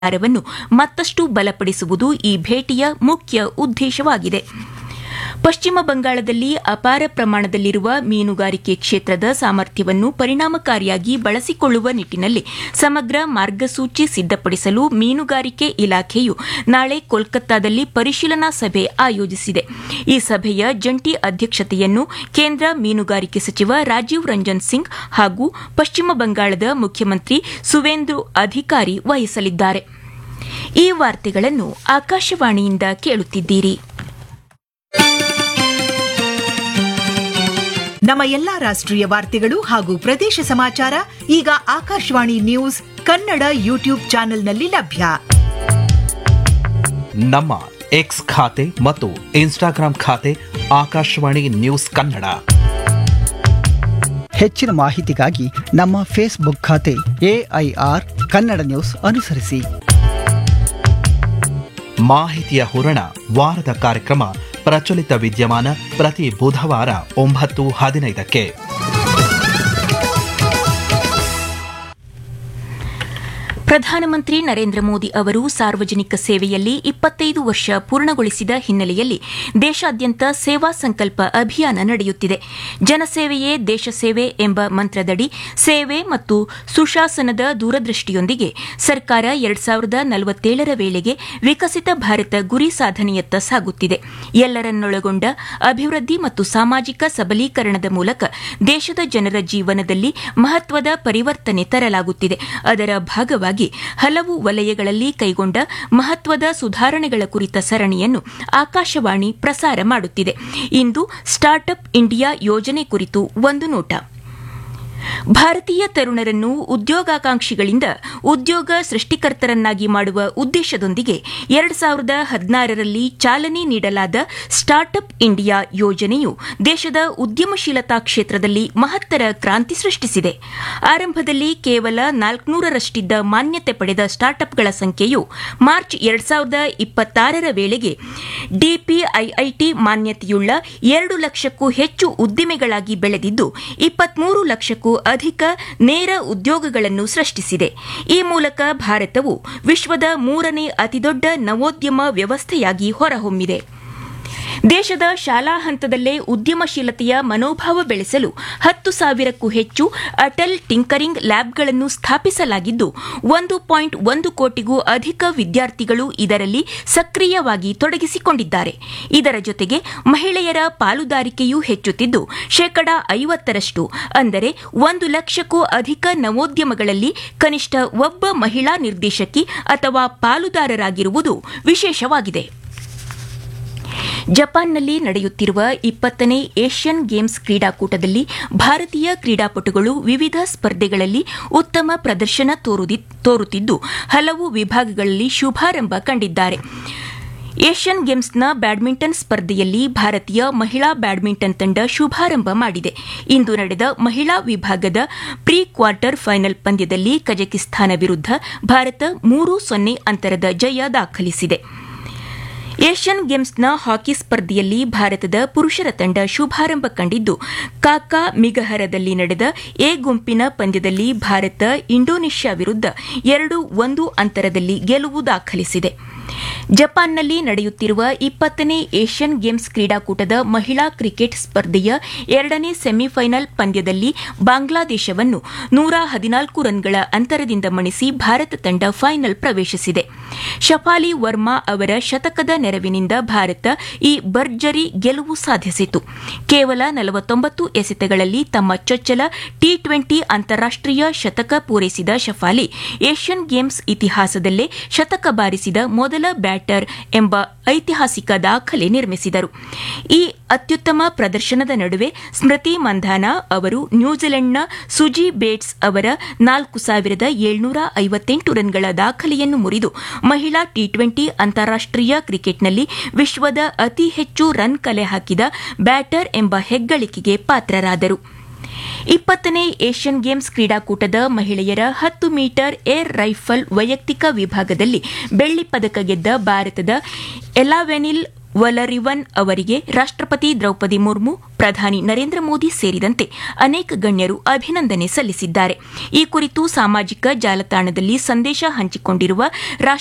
ಸಹಕಾರವನ್ನು ಮತ್ತಷ್ಟು ಬಲಪಡಿಸುವುದು ಈ ಭೇಟಿಯ ಮುಖ್ಯ ಉದ್ದೇಶವಾಗಿದೆ ಪಶ್ಚಿಮ ಬಂಗಾಳದಲ್ಲಿ ಅಪಾರ ಪ್ರಮಾಣದಲ್ಲಿರುವ ಮೀನುಗಾರಿಕೆ ಕ್ಷೇತ್ರದ ಸಾಮರ್ಥ್ಯವನ್ನು ಪರಿಣಾಮಕಾರಿಯಾಗಿ ಬಳಸಿಕೊಳ್ಳುವ ನಿಟ್ಟಿನಲ್ಲಿ ಸಮಗ್ರ ಮಾರ್ಗಸೂಚಿ ಸಿದ್ದಪಡಿಸಲು ಮೀನುಗಾರಿಕೆ ಇಲಾಖೆಯು ನಾಳೆ ಕೋಲ್ಕತ್ತಾದಲ್ಲಿ ಪರಿಶೀಲನಾ ಸಭೆ ಆಯೋಜಿಸಿದೆ ಈ ಸಭೆಯ ಜಂಟಿ ಅಧ್ಯಕ್ಷತೆಯನ್ನು ಕೇಂದ್ರ ಮೀನುಗಾರಿಕೆ ಸಚಿವ ರಾಜೀವ್ ರಂಜನ್ ಸಿಂಗ್ ಹಾಗೂ ಪಶ್ಚಿಮ ಬಂಗಾಳದ ಮುಖ್ಯಮಂತ್ರಿ ಸುವೇಂದು ಅಧಿಕಾರಿ ವಹಿಸಲಿದ್ದಾರೆ ಈ ವಾರ್ತೆಗಳನ್ನು ಆಕಾಶವಾಣಿಯಿಂದ ಕೇಳುತ್ತಿದ್ದೀರಿ ನಮ್ಮ ಎಲ್ಲಾ ರಾಷ್ಟ್ರೀಯ ವಾರ್ತೆಗಳು ಹಾಗೂ ಪ್ರದೇಶ ಸಮಾಚಾರ ಈಗ ಆಕಾಶವಾಣಿ ನ್ಯೂಸ್ ಕನ್ನಡ ಯೂಟ್ಯೂಬ್ ಚಾನೆಲ್ನಲ್ಲಿ ಲಭ್ಯ ನಮ್ಮ ಎಕ್ಸ್ ಖಾತೆ ಮತ್ತು ಇನ್ಸ್ಟಾಗ್ರಾಂ ಖಾತೆ ಆಕಾಶವಾಣಿ ನ್ಯೂಸ್ ಕನ್ನಡ ಹೆಚ್ಚಿನ ಮಾಹಿತಿಗಾಗಿ ನಮ್ಮ ಫೇಸ್ಬುಕ್ ಖಾತೆ ಎಐಆರ್ ಕನ್ನಡ ನ್ಯೂಸ್ ಅನುಸರಿಸಿ ಮಾಹಿತಿಯ ಹೂರಣ ವಾರದ ಕಾರ್ಯಕ್ರಮ ಪ್ರಚಲಿತ ವಿದ್ಯಮಾನ ಪ್ರತಿ ಬುಧವಾರ ಒಂಬತ್ತು ಹದಿನೈದಕ್ಕೆ ಪ್ರಧಾನಮಂತ್ರಿ ನರೇಂದ್ರ ಮೋದಿ ಅವರು ಸಾರ್ವಜನಿಕ ಸೇವೆಯಲ್ಲಿ ಇಪ್ಪತ್ತೈದು ವರ್ಷ ಪೂರ್ಣಗೊಳಿಸಿದ ಹಿನ್ನೆಲೆಯಲ್ಲಿ ದೇಶಾದ್ಯಂತ ಸೇವಾ ಸಂಕಲ್ಪ ಅಭಿಯಾನ ನಡೆಯುತ್ತಿದೆ ಜನಸೇವೆಯೇ ದೇಶ ಸೇವೆ ಎಂಬ ಮಂತ್ರದಡಿ ಸೇವೆ ಮತ್ತು ಸುಶಾಸನದ ದೂರದೃಷ್ಟಿಯೊಂದಿಗೆ ಸರ್ಕಾರ ಎರಡ್ ಸಾವಿರದ ನಲವತ್ತೇಳರ ವೇಳೆಗೆ ವಿಕಸಿತ ಭಾರತ ಗುರಿ ಸಾಧನೆಯತ್ತ ಸಾಗುತ್ತಿದೆ ಎಲ್ಲರನ್ನೊಳಗೊಂಡ ಅಭಿವೃದ್ಧಿ ಮತ್ತು ಸಾಮಾಜಿಕ ಸಬಲೀಕರಣದ ಮೂಲಕ ದೇಶದ ಜನರ ಜೀವನದಲ್ಲಿ ಮಹತ್ವದ ಪರಿವರ್ತನೆ ತರಲಾಗುತ್ತಿದೆ ಅದರ ಭಾಗವಾಗಿ ಹಲವು ವಲಯಗಳಲ್ಲಿ ಕೈಗೊಂಡ ಮಹತ್ವದ ಸುಧಾರಣೆಗಳ ಕುರಿತ ಸರಣಿಯನ್ನು ಆಕಾಶವಾಣಿ ಪ್ರಸಾರ ಮಾಡುತ್ತಿದೆ ಇಂದು ಸ್ಟಾರ್ಟ್ಅಪ್ ಇಂಡಿಯಾ ಯೋಜನೆ ಕುರಿತು ಒಂದು ನೋಟ ಭಾರತೀಯ ತರುಣರನ್ನು ಉದ್ಯೋಗಾಕಾಂಕ್ಷಿಗಳಿಂದ ಉದ್ಯೋಗ ಸೃಷ್ಟಿಕರ್ತರನ್ನಾಗಿ ಮಾಡುವ ಉದ್ದೇಶದೊಂದಿಗೆ ಎರಡು ಸಾವಿರದ ಹದಿನಾರರಲ್ಲಿ ಚಾಲನೆ ನೀಡಲಾದ ಸ್ಟಾರ್ಟ್ಅಪ್ ಇಂಡಿಯಾ ಯೋಜನೆಯು ದೇಶದ ಉದ್ಯಮಶೀಲತಾ ಕ್ಷೇತ್ರದಲ್ಲಿ ಮಹತ್ತರ ಕ್ರಾಂತಿ ಸೃಷ್ಟಿಸಿದೆ ಆರಂಭದಲ್ಲಿ ಕೇವಲ ನಾಲ್ಕುನೂರರಷ್ಟಿದ್ದ ಮಾನ್ಯತೆ ಪಡೆದ ಸ್ಟಾರ್ಟ್ಅಪ್ಗಳ ಸಂಖ್ಯೆಯು ಮಾರ್ಚ್ ಎರಡು ಸಾವಿರದ ಇಪ್ಪತ್ತಾರರ ವೇಳೆಗೆ ಡಿಪಿಐಐಟಿ ಮಾನ್ಯತೆಯುಳ್ಳ ಎರಡು ಲಕ್ಷಕ್ಕೂ ಹೆಚ್ಚು ಉದ್ದಿಮೆಗಳಾಗಿ ಬೆಳೆದಿದ್ದು ಇಪ್ಪತ್ಮೂರು ಲಕ್ಷಕ್ಕೂ ಅಧಿಕ ನೇರ ಉದ್ಯೋಗಗಳನ್ನು ಸೃಷ್ಟಿಸಿದೆ ಈ ಮೂಲಕ ಭಾರತವು ವಿಶ್ವದ ಮೂರನೇ ಅತಿದೊಡ್ಡ ನವೋದ್ಯಮ ವ್ಯವಸ್ಥೆಯಾಗಿ ಹೊರಹೊಮ್ಮಿದೆ ದೇಶದ ಶಾಲಾ ಹಂತದಲ್ಲೇ ಉದ್ಯಮಶೀಲತೆಯ ಮನೋಭಾವ ಬೆಳೆಸಲು ಹತ್ತು ಸಾವಿರಕ್ಕೂ ಹೆಚ್ಚು ಅಟಲ್ ಟಿಂಕರಿಂಗ್ ಲ್ಯಾಬ್ಗಳನ್ನು ಸ್ಥಾಪಿಸಲಾಗಿದ್ದು ಒಂದು ಪಾಯಿಂಟ್ ಒಂದು ಕೋಟಿಗೂ ಅಧಿಕ ವಿದ್ಯಾರ್ಥಿಗಳು ಇದರಲ್ಲಿ ಸಕ್ರಿಯವಾಗಿ ತೊಡಗಿಸಿಕೊಂಡಿದ್ದಾರೆ ಇದರ ಜೊತೆಗೆ ಮಹಿಳೆಯರ ಪಾಲುದಾರಿಕೆಯೂ ಹೆಚ್ಚುತ್ತಿದ್ದು ಶೇಕಡಾ ಐವತ್ತರಷ್ಟು ಅಂದರೆ ಒಂದು ಲಕ್ಷಕ್ಕೂ ಅಧಿಕ ನವೋದ್ಯಮಗಳಲ್ಲಿ ಕನಿಷ್ಠ ಒಬ್ಬ ಮಹಿಳಾ ನಿರ್ದೇಶಕಿ ಅಥವಾ ಪಾಲುದಾರರಾಗಿರುವುದು ವಿಶೇಷವಾಗಿದೆ ಜಪಾನ್ನಲ್ಲಿ ನಡೆಯುತ್ತಿರುವ ಇಪ್ಪತ್ತನೇ ಏಷ್ಯನ್ ಗೇಮ್ಸ್ ಕ್ರೀಡಾಕೂಟದಲ್ಲಿ ಭಾರತೀಯ ಕ್ರೀಡಾಪಟುಗಳು ವಿವಿಧ ಸ್ಪರ್ಧೆಗಳಲ್ಲಿ ಉತ್ತಮ ಪ್ರದರ್ಶನ ತೋರುತ್ತಿದ್ದು ಹಲವು ವಿಭಾಗಗಳಲ್ಲಿ ಶುಭಾರಂಭ ಕಂಡಿದ್ದಾರೆ ಏಷ್ಯನ್ ಗೇಮ್ಸ್ನ ಬ್ಯಾಡ್ಮಿಂಟನ್ ಸ್ಪರ್ಧೆಯಲ್ಲಿ ಭಾರತೀಯ ಮಹಿಳಾ ಬ್ಯಾಡ್ಮಿಂಟನ್ ತಂಡ ಶುಭಾರಂಭ ಮಾಡಿದೆ ಇಂದು ನಡೆದ ಮಹಿಳಾ ವಿಭಾಗದ ಪ್ರೀ ಕ್ವಾರ್ಟರ್ ಫೈನಲ್ ಪಂದ್ಯದಲ್ಲಿ ಕಜಕಿಸ್ತಾನ ವಿರುದ್ಧ ಭಾರತ ಮೂರು ಸೊನ್ನೆ ಅಂತರದ ಜಯ ದಾಖಲಿಸಿದೆ ಏಷ್ಯನ್ ಗೇಮ್ಸ್ನ ಹಾಕಿ ಸ್ಪರ್ಧೆಯಲ್ಲಿ ಭಾರತದ ಪುರುಷರ ತಂಡ ಶುಭಾರಂಭ ಕಂಡಿದ್ದು ಕಾಕಾ ಮಿಗಹರದಲ್ಲಿ ನಡೆದ ಎ ಗುಂಪಿನ ಪಂದ್ಯದಲ್ಲಿ ಭಾರತ ಇಂಡೋನೇಷ್ಯಾ ವಿರುದ್ಧ ಎರಡು ಒಂದು ಅಂತರದಲ್ಲಿ ಗೆಲುವು ದಾಖಲಿಸಿದೆ ಜಪಾನ್ನಲ್ಲಿ ನಡೆಯುತ್ತಿರುವ ಇಪ್ಪತ್ತನೇ ಏಷ್ಯನ್ ಗೇಮ್ಸ್ ಕ್ರೀಡಾಕೂಟದ ಮಹಿಳಾ ಕ್ರಿಕೆಟ್ ಸ್ಪರ್ಧೆಯ ಎರಡನೇ ಸೆಮಿಫೈನಲ್ ಪಂದ್ಯದಲ್ಲಿ ಬಾಂಗ್ಲಾದೇಶವನ್ನು ನೂರ ಹದಿನಾಲ್ಕು ರನ್ಗಳ ಅಂತರದಿಂದ ಮಣಿಸಿ ಭಾರತ ತಂಡ ಫೈನಲ್ ಪ್ರವೇಶಿಸಿದೆ ಶಫಾಲಿ ವರ್ಮಾ ಅವರ ಶತಕದ ನೆರವಿನಿಂದ ಭಾರತ ಈ ಭರ್ಜರಿ ಗೆಲುವು ಸಾಧಿಸಿತು ಕೇವಲ ನಲವತ್ತೊಂಬತ್ತು ಎಸೆತಗಳಲ್ಲಿ ತಮ್ಮ ಚೊಚ್ಚಲ ಟಿ ಟ್ವೆಂಟಿ ಅಂತಾರಾಷ್ಟೀಯ ಶತಕ ಪೂರೈಸಿದ ಶಫಾಲಿ ಏಷ್ಯನ್ ಗೇಮ್ಸ್ ಇತಿಹಾಸದಲ್ಲೇ ಶತಕ ಬಾರಿಸಿದ ಮೊದಲ ಬ್ಯಾಟರ್ ಎಂಬ ಐತಿಹಾಸಿಕ ದಾಖಲೆ ನಿರ್ಮಿಸಿದರು ಈ ಅತ್ಯುತ್ತಮ ಪ್ರದರ್ಶನದ ನಡುವೆ ಸ್ಮೃತಿ ಮಂಧಾನ ಅವರು ನ್ಯೂಜಿಲೆಂಡ್ನ ಸುಜಿ ಬೇಟ್ಸ್ ಅವರ ನಾಲ್ಕು ಸಾವಿರದ ಏಳ್ನೂರ ಐವತ್ತೆಂಟು ರನ್ಗಳ ದಾಖಲೆಯನ್ನು ಮುರಿದು ಮಹಿಳಾ ಟಿ ಟ್ವೆಂಟಿ ಅಂತಾರಾಷ್ಟೀಯ ಕ್ರಿಕೆಟ್ನಲ್ಲಿ ವಿಶ್ವದ ಅತಿ ಹೆಚ್ಚು ರನ್ ಕಲೆ ಹಾಕಿದ ಬ್ಯಾಟರ್ ಎಂಬ ಹೆಗ್ಗಳಿಕೆಗೆ ಪಾತ್ರರಾದರು ಇಪ್ಪತ್ತನೇ ಏಷ್ಯನ್ ಗೇಮ್ಸ್ ಕ್ರೀಡಾಕೂಟದ ಮಹಿಳೆಯರ ಹತ್ತು ಮೀಟರ್ ಏರ್ ರೈಫಲ್ ವೈಯಕ್ತಿಕ ವಿಭಾಗದಲ್ಲಿ ಬೆಳ್ಳಿ ಪದಕ ಗೆದ್ದ ಭಾರತದ ಎಲಾವೆನಿಲ್ ವಲರಿವನ್ ಅವರಿಗೆ ರಾಷ್ಟ್ರಪತಿ ದ್ರೌಪದಿ ಮುರ್ಮು ಪ್ರಧಾನಿ ನರೇಂದ್ರ ಮೋದಿ ಸೇರಿದಂತೆ ಅನೇಕ ಗಣ್ಯರು ಅಭಿನಂದನೆ ಸಲ್ಲಿಸಿದ್ದಾರೆ ಈ ಕುರಿತು ಸಾಮಾಜಿಕ ಜಾಲತಾಣದಲ್ಲಿ ಸಂದೇಶ ಹಂಚಿಕೊಂಡಿರುವ